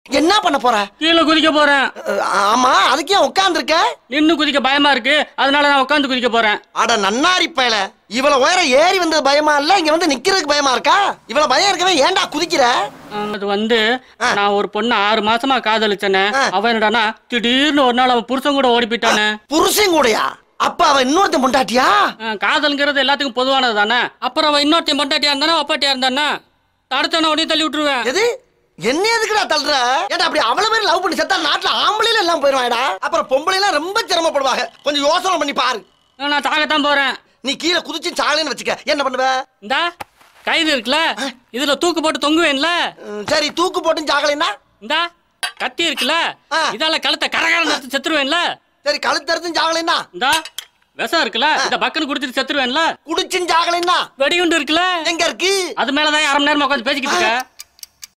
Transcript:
என்ன பண்ண போற கீழே குதிக்க போறேன் அஹ், ஆமா அதுக்கு ஏன் உட்கார்ந்துருக்க நின்னு குதிக்க பயமா இருக்கு அதனால நான் உட்காந்து குதிக்க போறேன் அட நன்னாரி பயல இவ்வளவு உயரம் ஏறி வந்தது பயமா இல்ல இங்க வந்து நிக்கிறதுக்கு பயமா இருக்கா இவ்வளவு பயம் இருக்கவே ஏன்டா குதிக்கிற ஆம், அது வந்து ஆ. நான் ஒரு பொண்ணு ஆறு மாசமா காதலிச்சேனே ஆ. அவன் என்னடானா திடீர்னு ஒரு நாள் அவன் புருஷன் கூட ஓடி போயிட்டானே புருஷன் கூடயா அப்ப அவன் இன்னொருத்தன் பொண்டாட்டியா ஆ, காதல்ங்கிறது எல்லாத்துக்கும் பொதுவானது தானே அப்புறம் அவன் இன்னொருத்தையும் பொண்டாட்டியா இருந்தானா அப்பாட்டியா இருந்தானா தடுத்தானே உடனே தள்ளி விட்டுருவேன் எது என்ன எதுக்குடா தள்ளுற ஏடா அப்படி அவ்வளவு பேர் லவ் பண்ணி செத்தா நாட்டுல ஆம்பளையில எல்லாம் போயிருவாடா அப்புறம் பொம்பளை எல்லாம் ரொம்ப சிரமப்படுவாங்க கொஞ்சம் யோசனை பண்ணி பாரு நான் சாகத்தான் போறேன் நீ கீழே குதிச்சு சாகலைன்னு வச்சுக்க என்ன பண்ணுவ இந்தா கயிறு இருக்குல்ல இதுல தூக்கு போட்டு தொங்குவேன்ல ம், சரி தூக்கு போட்டு சாகலைன்னா இந்தா கத்தி இருக்குல்ல ஆ. இதால கழுத்தை கரகர நடத்தி செத்துருவேன்ல சரி கழுத்தறுத்தும் சாகலைன்னா இந்தா விஷம் இருக்குல்ல இந்த பக்கன்னு குடிச்சிட்டு செத்துருவேன்ல குடிச்சும் சாகலைன்னா வெடிகுண்டு இருக்குல்ல எங்க இருக்கு அது மேலதான் அரை மணி நேரமா உட்காந்து பேசிக்கிட்டு இருக்க